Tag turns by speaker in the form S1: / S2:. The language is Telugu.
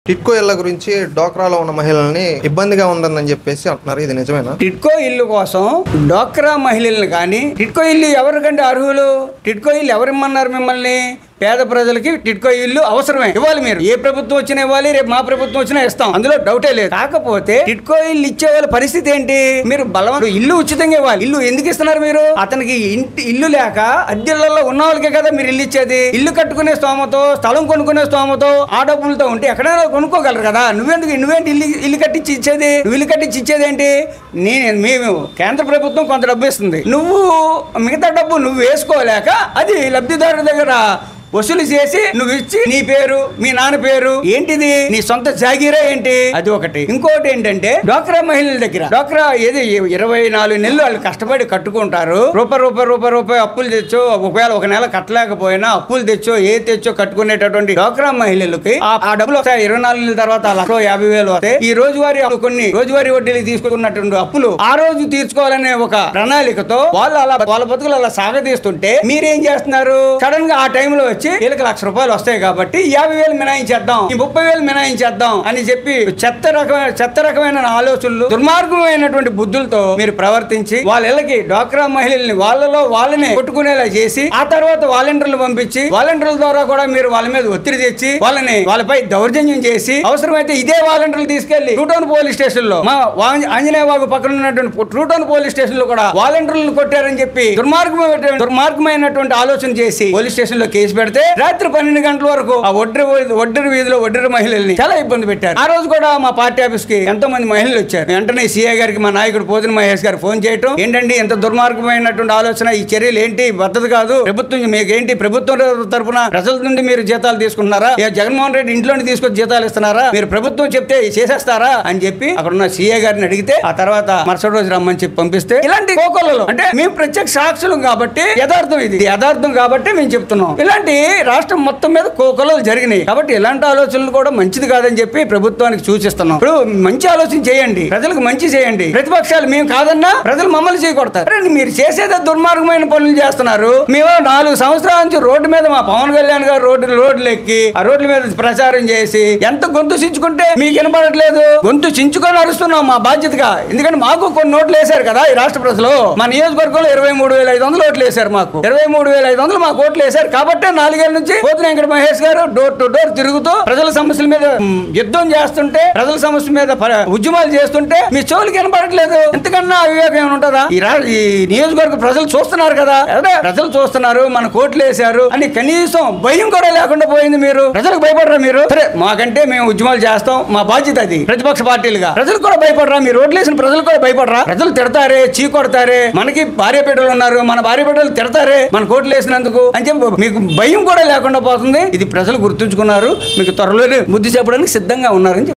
S1: టిట్కో ఇళ్ల గురించి డోక్రాలో ఉన్న మహిళల్ని ఇబ్బందిగా ఉందని చెప్పేసి అంటున్నారు ఇది నిజమేనా
S2: టిట్కో ఇల్లు కోసం డోక్రా మహిళలను కానీ టిట్కో ఇల్లు ఎవరికంటే అర్హులు టిట్కో ఇల్లు ఎవరిమ్మన్నారు మిమ్మల్ని పేద ప్రజలకి టిట్కో ఇల్లు అవసరమే ఇవ్వాలి మీరు ఏ ప్రభుత్వం వచ్చినా ఇవ్వాలి రేపు మా ప్రభుత్వం వచ్చినా ఇస్తాం అందులో డౌటే లేదు కాకపోతే టిట్కో ఇల్లు ఇచ్చే వాళ్ళ పరిస్థితి ఏంటి మీరు బలవంతం ఇల్లు ఉచితంగా ఇవ్వాలి ఇల్లు ఎందుకు ఇస్తున్నారు మీరు అతనికి ఇంటి ఇల్లు లేక అద్దెలలో ఉన్న వాళ్ళకే కదా మీరు ఇల్లు ఇచ్చేది ఇల్లు కట్టుకునే స్తోమతో స్థలం కొనుక్కునే స్తోమతో ఆ డబ్బులతో ఉంటే ఎక్కడైనా కొనుక్కోగలరు కదా నువ్వెందుకు నువ్వేంటి ఇల్లు ఇల్లు కట్టించి ఇచ్చేది నువ్వు ఇల్లు కట్టించి ఇచ్చేది ఏంటి నేను మేము కేంద్ర ప్రభుత్వం కొంత డబ్బు ఇస్తుంది నువ్వు మిగతా డబ్బు నువ్వు వేసుకోలేక అది లబ్ధిదారుడి దగ్గర వసూలు చేసి నువ్వు ఇచ్చి నీ పేరు మీ నాన్న పేరు ఏంటిది నీ సొంత జాగీరా ఏంటి అది ఒకటి ఇంకోటి ఏంటంటే డ్వాక్రా మహిళల దగ్గర డ్వాక్రా ఏది ఇరవై నాలుగు నెలలు వాళ్ళు కష్టపడి కట్టుకుంటారు రూపాయి రూపాయి రూపాయి రూపాయి అప్పులు తెచ్చో ఒకవేళ ఒక నెల కట్టలేకపోయినా అప్పులు తెచ్చో ఏ తెచ్చో కట్టుకునేటటువంటి డ్వాక్రా మహిళలకి ఆ ఆ డబ్బులు వస్తాయి ఇరవై నాలుగు నెలల తర్వాత లక్ష యాభై వేలు వస్తాయి ఈ రోజువారీ అప్పు కొన్ని రోజువారీ వడ్డీలు తీసుకున్నటువంటి అప్పులు ఆ రోజు తీర్చుకోవాలనే ఒక ప్రణాళికతో వాళ్ళు అలా వాళ్ళ బతుకులు అలా సాగదీస్తుంటే మీరేం చేస్తున్నారు సడన్ గా ఆ టైంలో వచ్చి వీళ్ళకి లక్ష రూపాయలు వస్తాయి కాబట్టి యాభై వేలు మినాయించేద్దాం ఈ ముప్పై వేలు మినాయించేద్దాం అని చెప్పి చెత్త రకమైన చెత్త రకమైన ఆలోచనలు దుర్మార్గమైనటువంటి బుద్ధులతో మీరు ప్రవర్తించి వాళ్ళ ఇళ్ళకి డ్వాక్రా మహిళల్ని వాళ్ళలో వాళ్ళని కొట్టుకునేలా చేసి ఆ తర్వాత వాలంటీర్లు పంపించి వాలంటీర్ల ద్వారా కూడా మీరు వాళ్ళ మీద ఒత్తిడి తెచ్చి వాళ్ళని వాళ్ళపై దౌర్జన్యం చేసి అవసరమైతే ఇదే వాలంటీర్లు తీసుకెళ్లి టూటౌన్ పోలీస్ స్టేషన్ లో మా వా- ఆంజనేయ బాబు పక్కన ఉన్నటువంటి టూటౌన్ పోలీస్ స్టేషన్ లో కూడా వాలంటీర్లను కొట్టారని చెప్పి దుర్మార్గమైన దుర్మార్గమైనటువంటి ఆలోచన చేసి పోలీస్ స్టేషన్ లో కేసు పెడితే రాత్రి పన్నెండు గంటల వరకు ఆ ఒడ్డరి వీ- ఒడ్డరి వీధిలో ఒడ్డరి మహిళల్ని చాలా ఇబ్బంది పెట్టారు ఆ రోజు కూడా మా పార్టీ ఆఫీస్ కి ఎంతో మంది మహిళలు వచ్చారు వెంటనే సీఏ గారికి మా నాయకుడు పోతిన మహేష్ గారు ఫోన్ చేయటం ఏంటండి ఎంత దుర్మార్గమైనటువంటి ఆలోచన ఈ చర్యలు ఏంటి పద్ధతి కాదు ప్రభుత్వం మీకు ఏంటి ప్రభుత్వం తరపున ప్రజల నుండి మీరు జీతాలు తీసుకుంటున్నారా ఏ జగన్మోహన్ రెడ్డి ఇంట్లోని తీసుకొచ్చి జీతాలు ఇస్తున్నారా మీరు ప్రభుత్వం చెప్తే చేసేస్తారా అని చెప్పి అక్కడ ఉన్న సీఏ గారిని అడిగితే ఆ తర్వాత మరుసటి రోజు రమ్మని చెప్పి పంపిస్తే ఇలాంటి కోకోలలో అంటే మేము ప్రత్యక్ష సాక్షులు కాబట్టి యథార్థం ఇది ఇది యథార్థం కాబట్టి మేము చెప్తున్నాం ఇలాంటి రాష్ట్రం మొత్తం మీద కోకొలలు జరిగినాయి కాబట్టి ఇలాంటి ఆలోచనలు కూడా మంచిది కాదని చెప్పి ప్రభుత్వానికి సూచిస్తున్నాం ఇప్పుడు మంచి ఆలోచన చేయండి ప్రజలకు మంచి చేయండి ప్రతిపక్షాలు మేము కాదన్నా ప్రజలు మమ్మల్ని చేయకూడతారు అరే మీరు చేసేదే దుర్మార్గమైన పనులు చేస్తున్నారు మేము నాలుగు సంవత్సరాల నుంచి రోడ్డు మీద మా పవన్ కళ్యాణ్ గారు రోడ్డు రోడ్లు ఎక్కి ఆ రోడ్ల మీద ప్రచారం చేసి ఎంత గొంతు చించుకుంటే మీకు వినపడట్లేదు గొంతు చించుకొని అరుస్తున్నాం మా బాధ్యతగా ఎందుకంటే మాకు కొన్ని నోట్లు వేశారు కదా ఈ రాష్ట్ర ప్రజలు మా నియోజకవర్గంలో ఇరవై మూడు వేల ఐదు వందలు ఓట్లు వేశారు మాకు ఇరవై మూడు వేల ఐదు వందలు మాకు ఓట్లు వేశారు కాబట్టి నాలుగేళ్ల నుంచి పోతున్న వెంకట మహేష్ గారు డోర్ టు డోర్ తిరుగుతూ ప్రజల సమస్యల మీద మ్, యుద్ధం చేస్తుంటే ప్రజల సమస్యల మీద ప- ఉద్యమాలు చేస్తుంటే మీ చెవులకి వినపడట్లేదు ఎంతకన్నా వివేకం ఏమైనా ఉంటుందా ఈ రా ఈ నియోజకవర్గ ప్రజలు చూస్తున్నారు కదా అదే ప్రజలు చూస్తున్నారు మన కోట్లు వేశారు అని కనీసం భయం కూడా లేకుండా పోయింది మీరు ప్రజలకు భయపడరా మీరు సరే మాకంటే మేము ఉద్యమాలు చేస్తాం మా బాధ్యత అది ప్రతిపక్ష పార్టీలుగా ప్రజలు కూడా భయపడరా మీరు రోడ్లు వేసిన ప్రజలు కూడా భయపడరా ప్రజలు తిడతారే చీ కొడతారే మనకి భార్య బిడ్డలు ఉన్నారు మన భార్య బిడ్డలు తిడతారే మన కోట్లు వేసినందుకు అని చెప్పి మీకు భయం కూడా లేకుండా పోతుంది ఇది ప్రజలు గుర్తుంచుకున్నారు మీకు త్వరలోనే బుద్ధి చెప్పడానికి సిద్ధంగా ఉన్నారని చెప్పి